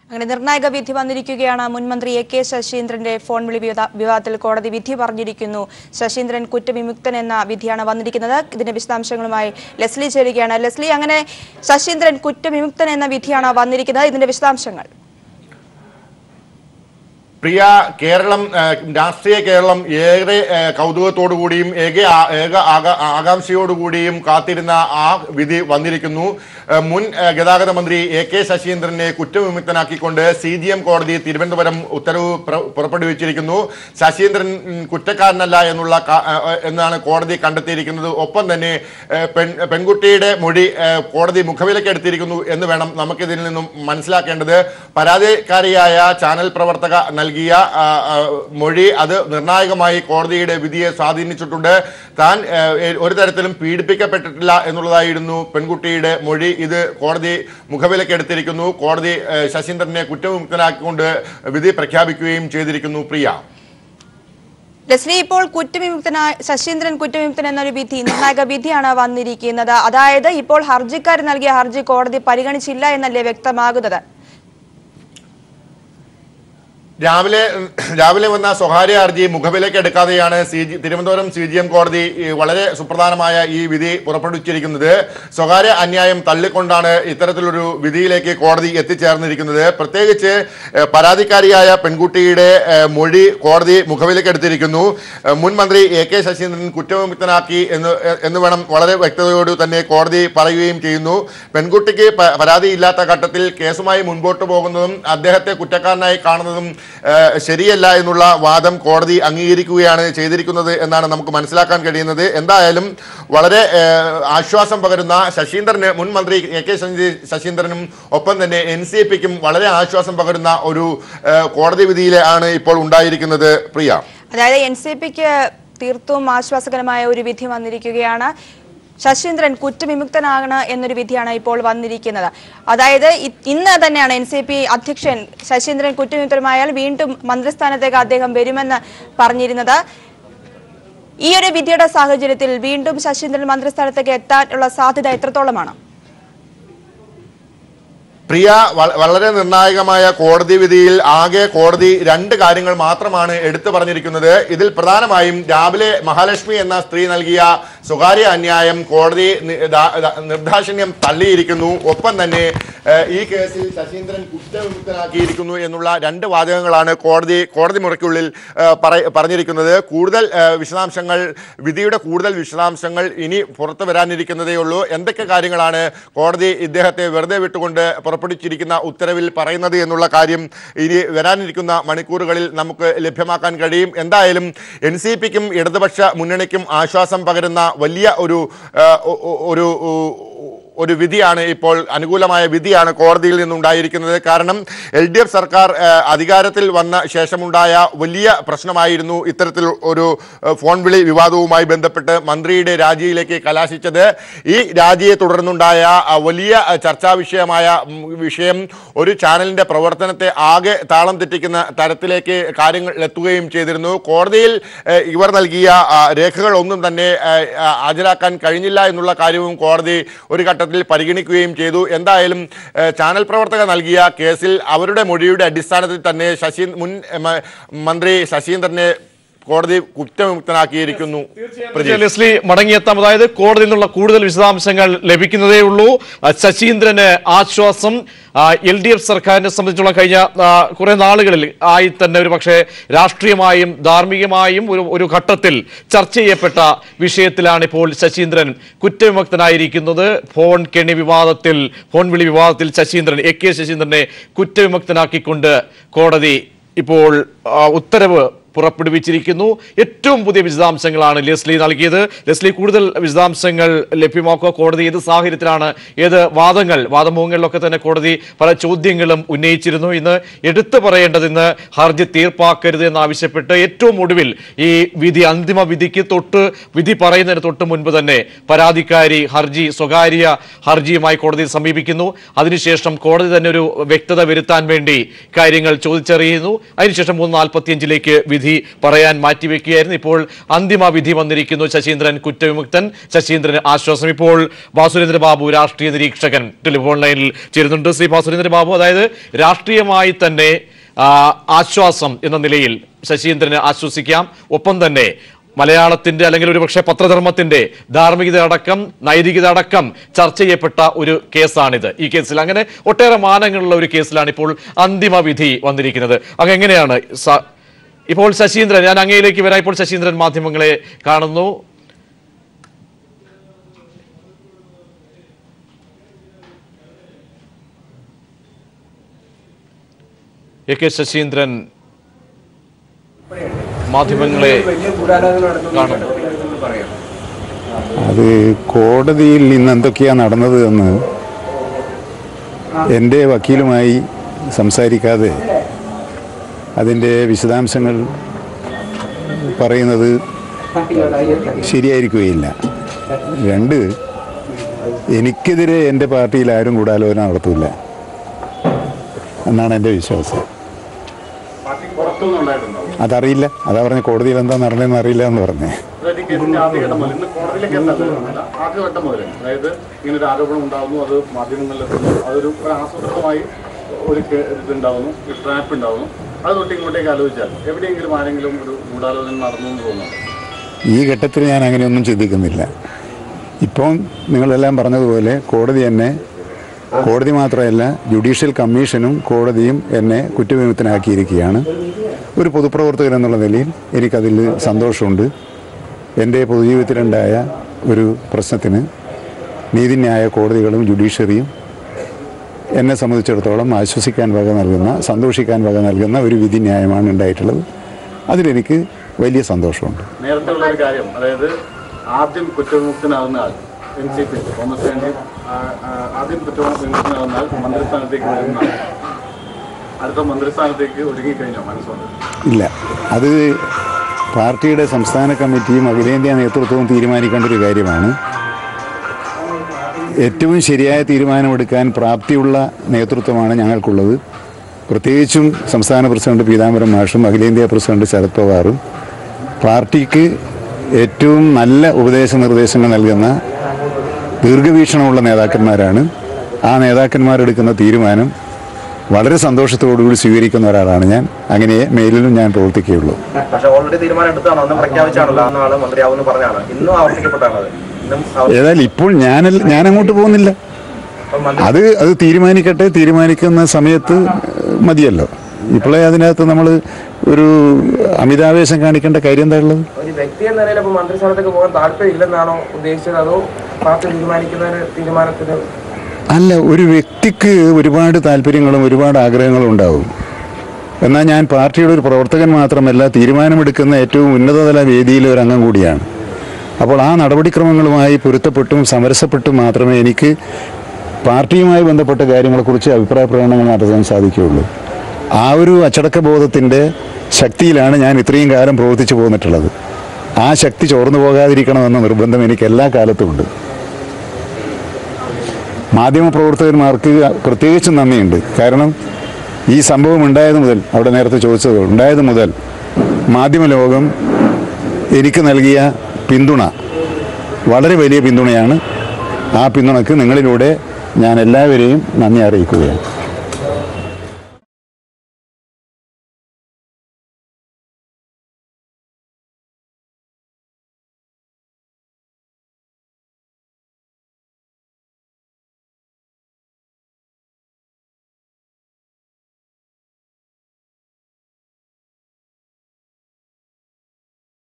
അങ്ങനെ നിർണായക വിധി വന്നിരിക്കുകയാണ് മുൻമന്ത്രി എ കെ ശശീന്ദ്രന്റെ ഫോൺ വിളി വിവാദ- വിവാദത്തിൽ കോടതി വിധി പറഞ്ഞിരിക്കുന്നു ശശീന്ദ്രൻ കുറ്റവിമുക്തൻ എന്ന വിധിയാണ് വന്നിരിക്കുന്നത് ഇതിന്റെ വിശദാംശങ്ങളുമായി ലെസ്ലി ചേരുകയാണ് ലെസ്ലി അങ്ങനെ ശശീന്ദ്രൻ കുറ്റവിമുക്തൻ എന്ന വിധിയാണ് വന്നിരിക്കുന്നത് ഇതിന്റെ വിശദാംശങ്ങൾ പ്രിയ കേരളം ആ, രാഷ്ട്രീയ കേരളം ഏറെ ആ, കൗതുകത്തോടുകൂടിയും ഏക ആ- ഏക ആക- ആകാംക്ഷയോടുകൂടിയും കാത്തിരുന്ന ആ വിധി വന്നിരിക്കുന്നു ആ, മുൻ ആ, ഗതാഗത മന്ത്രി എ കെ ശശീന്ദ്രനെ കുറ്റവിമുക്തനാക്കിക്കൊണ്ട് സി ജി എം കോടതി തിരുവനന്തപുരം ഉത്തരവ് പ്ര- പുറപ്പെടുവിച്ചിരിക്കുന്നു ശശീന്ദ്രൻ ഉം, കുറ്റക്കാരനല്ല എന്നുള്ള കാ- ആ, ആ, എന്നാണ് കോടതി കണ്ടെത്തിയിരിക്കുന്നത് ഒപ്പം തന്നെ ആ, പെൺ പെൺകുട്ടിയുടെ മൊഴി ആ, കോടതി മുഖവിലയ്ക്ക് എടുത്തിരിക്കുന്നു എന്ന് വേണം നമുക്കിതിൽ നിന്നും മനസ്സിലാക്കേണ്ടത് പരാതിക്കാരിയായ ചാനൽ പ്രവർത്തക നൽകിയ ആ, ആ, മൊഴി അത് നിർണായകമായി കോടതിയുടെ വിധിയെ സ്വാധീനിച്ചിട്ടുണ്ട് താൻ ആ, എ- ഒരു തരത്തിലും പീഡിപ്പിക്കപ്പെട്ടിട്ടില്ല എന്നുള്ളതായിരുന്നു പെൺകുട്ടിയുടെ മൊഴി ഇത് കോടതി മുഖവിലയ്ക്ക് എടുത്തിരിക്കുന്നു കോടതി ആ, ശശീന്ദ്രനെ കുറ്റവിമുക്തനാക്കിക്കൊണ്ട് വിധി പ്രഖ്യാപിക്കുകയും ചെയ്തിരിക്കുന്നു പ്രിയ ലെസ്ലി ഇപ്പോൾ കുറ്റവിമുക്തനായ ശശീന്ദ്രൻ കുറ്റവിമുക്തൻ എന്നൊരു വിധി നിർണായക വിധിയാണ് വന്നിരിക്കുന്നത് അതായത് ഇപ്പോൾ ഹർജിക്കാർ നൽകിയ ഹർജി കോടതി പരിഗണിച്ചില്ല എന്നല്ലേ വ്യക്തമാകുന്നത് രാവിലെ രാവിലെ വന്ന സ്വകാര്യ ഹർജി മുഖവിലേക്ക് എടുക്കാതെയാണ് C J Thiruvananthapuram C J M കോടതി ഈ വളരെ സുപ്രധാനമായ ഈ വിധി പുറപ്പെടുവിച്ചിരിക്കുന്നത് സ്വകാര്യ അന്യായം തള്ളിക്കൊണ്ടാണ് ഇത്തരത്തിലൊരു വിധിയിലേക്ക് കോടതി എത്തിച്ചേർന്നിരിക്കുന്നത് പ്രത്യേകിച്ച് ഏഹ്, പരാതിക്കാരിയായ പെൺകുട്ടിയുടെ ഏഹ്, മൊഴി കോടതി മുഖവിലേക്ക് എടുത്തിരിക്കുന്നു ഏഹ്, മുൻ മന്ത്രി എ കെ ശശീന്ദ്രൻ കുറ്റവിമുക്തനാക്കി എന്ന് എന്ന് വേണം വളരെ വ്യക്തതയോട് തന്നെ കോടതി പറയുകയും ചെയ്യുന്നു പെൺകുട്ടിക്ക് പ- പരാതിയില്ലാത്ത ഘട്ടത്തിൽ കേസുമായി മുൻപോട്ട് പോകുന്നതും അദ്ദേഹത്തെ കുറ്റക്കാരനായി കാണുന്നതും ഏഹ്, ശരിയല്ല എന്നുള്ള വാദം കോടതി അംഗീകരിക്കുകയാണ് ചെയ്തിരിക്കുന്നത് എന്നാണ് നമുക്ക് മനസ്സിലാക്കാൻ കഴിയുന്നത് എന്തായാലും വളരെ ഏഹ്, ആശ്വാസം പകരുന്ന ശശീന്ദ്രന് മുൻ മന്ത്രി എ കെ ശശീ- ശശീന്ദ്രനും ഒപ്പം തന്നെ എൻ സി പിക്കും വളരെ ആശ്വാസം പകരുന്ന ഒരു ഏഹ്, കോടതി വിധിയിലാണ് ഇപ്പോൾ ഉണ്ടായിരിക്കുന്നത് പ്രിയ അതായത് എൻ സി പിക്ക് തീർത്തും ആശ്വാസകരമായ ഒരു വിധി വന്നിരിക്കുകയാണ് ശശീന്ദ്രൻ കുറ്റവിമുക്തനാകണം എന്നൊരു വിധിയാണ് ഇപ്പോൾ വന്നിരിക്കുന്നത് അതായത് ഇ- ഇന്ന് തന്നെയാണ് എൻ സി പി അധ്യക്ഷൻ ശശീന്ദ്രൻ കുറ്റവിമുക്തമായാൽ വീണ്ടും മന്ത്രിസ്ഥാനത്തേക്ക് അദ്ദേഹം വരുമെന്ന് പറഞ്ഞിരുന്നത് ഈ ഒരു വിധിയുടെ സാഹചര്യത്തിൽ വീണ്ടും ശശീന്ദ്രൻ മന്ത്രിസ്ഥാനത്തേക്ക് എത്താനുള്ള സാധ്യത എത്രത്തോളമാണ് പ്രിയ വ- വളരെ നിർണായകമായ കോടതി വിധിയിൽ ആകെ കോടതി രണ്ട് കാര്യങ്ങൾ മാത്രമാണ് എടുത്തു പറഞ്ഞിരിക്കുന്നത് ഇതിൽ പ്രധാനമായും രാവിലെ മഹാലക്ഷ്മി എന്ന സ്ത്രീ നൽകിയ സ്വകാര്യ അന്യായം കോടതി നി- ദാ- ദാ- നിർദാക്ഷിണ്യം തള്ളിയിരിക്കുന്നു ഒപ്പം തന്നെ ഏഹ്, ഈ കേസിൽ ശശീന്ദ്രൻ കുറ്റവിമുക്തനാക്കിയിരിക്കുന്നു എന്നുള്ള രണ്ട് വാചകങ്ങളാണ് കോടതി കോടതി മുറയ്ക്കുള്ളിൽ ഏഹ്, പറ- പറഞ്ഞിരിക്കുന്നത് കൂടുതൽ ഏഹ്, വിശദാംശങ്ങൾ വിധിയുടെ കൂടുതൽ വിശദാംശങ്ങൾ ഇനി പുറത്തു വരാനിരിക്കുന്നതേ ഉള്ളൂ എന്തൊക്കെ കാര്യങ്ങളാണ് കോടതി ഇദ്ദേഹത്തെ വെറുതെ വിട്ടുകൊണ്ട് പുറപ്പെടുവിച്ചിരിക്കുന്ന ഉത്തരവിൽ പറയുന്നത് എന്നുള്ള കാര്യം ഇനി വരാനിരിക്കുന്ന മണിക്കൂറുകളിൽ നമുക്ക് ലഭ്യമാക്കാൻ കഴിയും എന്തായാലും എൻ സി പിക്കും ഇടതുപക്ഷ മുന്നണിക്കും ആശ്വാസം പകരുന്ന വലിയ ഒരു ആ, ഒ- ഒ- ഒരു ഒരു വിധിയാണ് ഇപ്പോൾ അനുകൂലമായ വിധിയാണ് കോടതിയിൽ നിന്നുണ്ടായിരിക്കുന്നത് കാരണം എൽ ഡി എഫ് സർക്കാർ ആ, അധികാരത്തിൽ വന്ന ശേഷമുണ്ടായ വലിയ പ്രശ്നമായിരുന്നു ഇത്തരത്തിൽ ഒരു ആ, ഫോൺ വിളി വിവാദവുമായി ബന്ധപ്പെട്ട് മന്ത്രിയുടെ രാജിയിലേക്ക് കലാശിച്ചത് ഈ രാജിയെ തുടർന്നുണ്ടായ ആ, വലിയ ആ, ചർച്ചാ വിഷയമായ ഉം, വിഷയം ഒരു ചാനലിന്റെ പ്രവർത്തനത്തെ ആകെ താളം തെറ്റിക്കുന്ന തരത്തിലേക്ക് കാര്യങ്ങൾ എത്തുകയും ചെയ്തിരുന്നു കോടതിയിൽ ഏഹ്, ഇവർ നൽകിയ ആ, രേഖകൾ ഒന്നും തന്നെ ഏഹ്, ആ, ഹാജരാക്കാൻ കഴിഞ്ഞില്ല എന്നുള്ള കാര്യവും കോടതി ഒരു ഘട്ടത്തിൽ പരിഗണിക്കുകയും ചെയ്തു എന്തായാലും ഏഹ്, ചാനൽ പ്രവർത്തകർ നൽകിയ കേസിൽ അവരുടെ മൊഴിയുടെ അടിസ്ഥാനത്തിൽ തന്നെ ശശി മുൻ എം, മന്ത്രി ശശീന്ദ്രനെ കോടതി കുറ്റവിമുക്തനാക്കിയിരിക്കുന്നു പ്രജീഷ്. ലെസ്ലി മടങ്ങിയെത്താം അതായത് കോടതിയിൽ നിന്നുള്ള കൂടുതൽ വിശദാംശങ്ങൾ ലഭിക്കുന്നതേ ഉള്ളൂ ആ, ശശീന്ദ്രന് ആശ്വാസം എൽ ഡി എഫ് സർക്കാരിനെ സംബന്ധിച്ചുള്ള കഴിഞ്ഞ ആ, കുറെ നാളുകളിൽ ആയി തന്നെ ഒരു പക്ഷേ രാഷ്ട്രീയമായും ധാർമ്മികമായും ഒരു ഒരു ഘട്ടത്തിൽ ചർച്ച ചെയ്യപ്പെട്ട വിഷയത്തിലാണ് ഇപ്പോൾ ശശീന്ദ്രൻ കുറ്റവിമുക്തനായിരിക്കുന്നത് ഫോൺ കെണി വിവാദത്തിൽ ഫോൺ വിളി വിവാദത്തിൽ ശശീന്ദ്രൻ എ കെ ശശീന്ദ്രനെ കുറ്റവിമുക്തനാക്കിക്കൊണ്ട് കോടതി ഇപ്പോൾ ആ, ഉത്തരവ് പുറപ്പെടുവിച്ചിരിക്കുന്നു ഏറ്റവും പുതിയ വിശദാംശങ്ങളാണ് ലെസ്ലി നൽകിയത് ലെസ്ലി കൂടുതൽ വിശദാംശങ്ങൾ ലഭ്യമാക്കുക കോടതി ഏത് സാഹചര്യത്തിലാണ് ഏത് വാദങ്ങൾ വാദമുഖങ്ങളിലൊക്കെ തന്നെ കോടതി പല ചോദ്യങ്ങളും ഉന്നയിച്ചിരുന്നു ഇന്ന് എടുത്തു പറയേണ്ടത് ഇന്ന് ഹർജി തീർപ്പാക്കരുത് എന്നാവശ്യപ്പെട്ട് ഏറ്റവും ഒടുവിൽ ഈ വിധി അന്തിമ വിധിക്ക് തൊട്ട് വിധി പറയുന്നതിന് തൊട്ട് മുൻപ് തന്നെ പരാതിക്കാരി ഹർജി സ്വകാര്യ ഹർജിയുമായി കോടതിയെ സമീപിക്കുന്നു അതിനുശേഷം കോടതി തന്നെ ഒരു വ്യക്തത വരുത്താൻ വേണ്ടി കാര്യങ്ങൾ ചോദിച്ചറിയുന്നു അതിനുശേഷം മൂന്ന് നാൽപ്പത്തിയഞ്ചിലേക്ക് വിധി വിധി പറയാൻ മാറ്റിവെക്കുകയായിരുന്നു ഇപ്പോൾ അന്തിമ വിധി വന്നിരിക്കുന്നു ശശീന്ദ്രൻ കുറ്റവിമുക്തൻ ശശീന്ദ്രന് ആശ്വാസം ഇപ്പോൾ വാസുരേന്ദ്ര ബാബു രാഷ്ട്രീയ നിരീക്ഷകൻ ടെലിഫോൺ ലൈനിൽ ചേരുന്നുണ്ട് ശ്രീ വാസുരേന്ദ്ര ബാബു അതായത് രാഷ്ട്രീയമായി തന്നെ ആ, ആശ്വാസം എന്ന നിലയിൽ ശശീന്ദ്രന് ആശ്വസിക്കാം ഒപ്പം തന്നെ മലയാളത്തിന്റെ അല്ലെങ്കിൽ ഒരുപക്ഷെ പത്രധർമ്മത്തിന്റെ ധാർമ്മികത അടക്കം നൈതികത അടക്കം ചർച്ച ചെയ്യപ്പെട്ട ഒരു കേസാണിത് ഈ കേസിൽ അങ്ങനെ ഒട്ടേറെ മാനങ്ങളുള്ള ഒരു കേസിലാണ് ഇപ്പോൾ അന്തിമ വിധി വന്നിരിക്കുന്നത് അങ്ങ് എങ്ങനെയാണ് സ- ഇപ്പോൾ ശശീന്ദ്രൻ ഞാൻ അങ്ങയിലേക്ക് വരാം ഇപ്പോൾ ശശീന്ദ്രൻ മാധ്യമങ്ങളെ കാണുന്നു എ കെ ശശീന്ദ്രൻ മാധ്യമങ്ങളെ കാണുന്നു അത് കോടതിയിൽ ഇന്ന് എന്തൊക്കെയാണ് നടന്നത് എന്ന് എൻ്റെ വക്കീലുമായി സംസാരിക്കാതെ അതിൻ്റെ വിശദാംശങ്ങൾ പറയുന്നത് ശരിയായിരിക്കുകയില്ല രണ്ട് എനിക്കെതിരെ എൻ്റെ പാർട്ടിയിൽ ആരും ഗൂഢാലോചന നടത്തില്ല എന്നാണ് എൻ്റെ വിശ്വാസം അതറിയില്ല അതാ പറഞ്ഞ കോടതിയിൽ എന്താ നടന്നതെന്ന് അറിയില്ല എന്ന് പറഞ്ഞേ അതായത് ഈ കേസിന്റെ ആദ്യഘട്ടം മുതൽ ഇന്ന് കോടതിയിലെ കേസല്ല ആദ്യഘട്ടം മുതൽ അതായത് ഇങ്ങനെ ഒരു ആരോപണം ഉണ്ടാകുന്നു അത് മാധ്യമങ്ങളിൽ എത്തുന്നു അതൊരു ഒരു ആസൂത്രിതമായി ഒരു കേ- ഇതുണ്ടാവുന്നു ഒരു ട്രാപ്പ് ഉണ്ടാവുന്നു അത് തൊട്ട് ഇങ്ങോട്ടേക്ക് ആലോചിച്ചാൽ എവിടെയെങ്കിലും ആരെങ്കിലും ഒരു ഗൂഢാലോചന നടന്നു എന്ന് തോന്നുന്നു ഈ ഘട്ടത്തിൽ ഞാൻ അങ്ങനെയൊന്നും ചിന്തിക്കുന്നില്ല ഇപ്പം നിങ്ങളെല്ലാം പറഞ്ഞതുപോലെ കോടതി എന്നെ കോടതി മാത്രമല്ല ജുഡീഷ്യൽ കമ്മീഷനും കോടതിയും എന്നെ കുറ്റവിമുക്തനാക്കിയിരിക്കുകയാണ് ഒരു പൊതുപ്രവർത്തകൻ എന്നുള്ള നിലയിൽ എനിക്കതിൽ സന്തോഷമുണ്ട് എൻ്റെ പൊതുജീവിതത്തിലുണ്ടായ ഒരു പ്രശ്നത്തിന് നീതിന്യായ കോടതികളും ജുഡീഷ്യറിയും എന്നെ സംബന്ധിച്ചിടത്തോളം ആശ്വസിക്കാൻ വക നൽകുന്ന സന്തോഷിക്കാൻ വക നൽകുന്ന ഒരു വിധിന്യായമാണ് ഉണ്ടായിട്ടുള്ളത് അതിലെനിക്ക് വലിയ സന്തോഷമുണ്ട് നേരത്തെ ഉള്ള ഒരു കാര്യം അതായത് ആദ്യം കുറ്റവിമുക്തനാകുന്ന ആൾ N C P Thomas Chandy ആ, ആ, ആദ്യം കുറ്റവിമുക്തനാകുന്ന ആൾ മന്ത്രിസ്ഥാനത്തേക്ക് വരുന്ന ആൾ അടുത്ത മന്ത്രിസ്ഥാനത്തേക്ക് ഒരുങ്ങിക്കഴിഞ്ഞോ മനസ്സുകൊണ്ട് ഇല്ല അത് പാർട്ടിയുടെ സംസ്ഥാന കമ്മിറ്റിയും അഖിലേന്ത്യാ നേതൃത്വവും തീരുമാനിക്കേണ്ട ഒരു കാര്യമാണ് ഏറ്റവും ശരിയായ തീരുമാനമെടുക്കാൻ പ്രാപ്തിയുള്ള നേതൃത്വമാണ് ഞങ്ങൾക്കുള്ളത് പ്രത്യേകിച്ചും സംസ്ഥാന പ്രസിഡന്റ് പീതാംബരം മാഷും അഖിലേന്ത്യാ പ്രസിഡന്റ് ശരത് പവാറും പാർട്ടിക്ക് ഏറ്റവും നല്ല ഉപദേശ നിർദ്ദേശങ്ങൾ നൽകുന്ന ദീർഘവീക്ഷണമുള്ള നേതാക്കന്മാരാണ് ആ നേതാക്കന്മാരെടുക്കുന്ന തീരുമാനം വളരെ സന്തോഷത്തോടുകൂടി സ്വീകരിക്കുന്ന ഒരാളാണ് ഞാൻ അങ്ങനെ മേലിലും ഞാൻ പ്രവർത്തിക്കുകയുള്ളൂ പക്ഷെ ഓൾറെഡി തീരുമാനം എടുത്താണ് അന്ന് പ്രഖ്യാപിച്ചാണല്ലോ അന്ന് ആള് മന്ത്രിയാവുമെന്ന് പറഞ്ഞാണ് ഇന്നും ആവർത്തിക്കപ്പെട്ടാണ് അത് ഇന്നും ആവർ- ഏതായാലും ഇപ്പോൾ ഞാനല്ല ഞാൻ അങ്ങോട്ട് പോകുന്നില്ല അപ്പം മന്ത്രി അത് അത് തീരുമാനിക്കട്ടെ തീരുമാനിക്കുന്ന സമയത്ത് മതിയല്ലോ ഇപ്പോഴേ അതിനകത്ത് നമ്മൾ ഒരു അമിതാവേശം കാണിക്കേണ്ട കാര്യം എന്താ ഉള്ളത് ഒരു വ്യക്തി എന്ന നിലയിൽ ഇപ്പൊ മന്ത്രിസ്ഥാനത്തേക്ക് പോകാൻ താല്പര്യം ഇല്ലെന്നാണോ ഉദ്ദേശിച്ചത് അതോ പാർട്ടി തീരുമാനിക്കുന്നതിന് തീരുമാനത്തിന് അല്ല ഒരു വ്യക്തിക്ക് ഒരുപാട് താല്പര്യങ്ങളും ഒരുപാട് ആഗ്രഹങ്ങളും ഉണ്ടാവും എന്നാൽ ഞാൻ പാർട്ടിയുടെ ഒരു പ്രവർത്തകൻ മാത്രമല്ല തീരുമാനമെടുക്കുന്ന ഏറ്റവും ഉന്നതതല വേദിയിലെ ഒരു അംഗം കൂടിയാണ് അപ്പോൾ ആ നടപടിക്രമങ്ങളുമായി പൊരുത്തപ്പെട്ടും സമരസപ്പെട്ടും മാത്രമേ എനിക്ക് പാർട്ടിയുമായി ബന്ധപ്പെട്ട കാര്യങ്ങളെക്കുറിച്ച് അഭിപ്രായ പ്രകടനങ്ങൾ നടത്താൻ സാധിക്കുകയുള്ളൂ ആ ഒരു അച്ചടക്ക ബോധത്തിൻ്റെ ശക്തിയിലാണ് ഞാൻ ഇത്രയും കാലം പ്രവർത്തിച്ചു പോന്നിട്ടുള്ളത് ആ ശക്തി ചോർന്നു പോകാതിരിക്കണമെന്ന നിർബന്ധം എനിക്ക് എല്ലാ കാലത്തും ഉണ്ട് മാധ്യമപ്രവർത്തകന്മാർക്ക് പ്രത്യേകിച്ചും നന്ദിയുണ്ട് കാരണം ഈ സംഭവം ഉണ്ടായത് മുതൽ അവിടെ നേരത്തെ ചോദിച്ചത് ഉണ്ടായത് മുതൽ മാധ്യമലോകം എനിക്ക് നൽകിയ പിന്തുണ വളരെ വലിയ പിന്തുണയാണ് ആ പിന്തുണക്ക് നിങ്ങളിലൂടെ ഞാൻ എല്ലാവരെയും നന്ദി അറിയിക്കുകയാണ്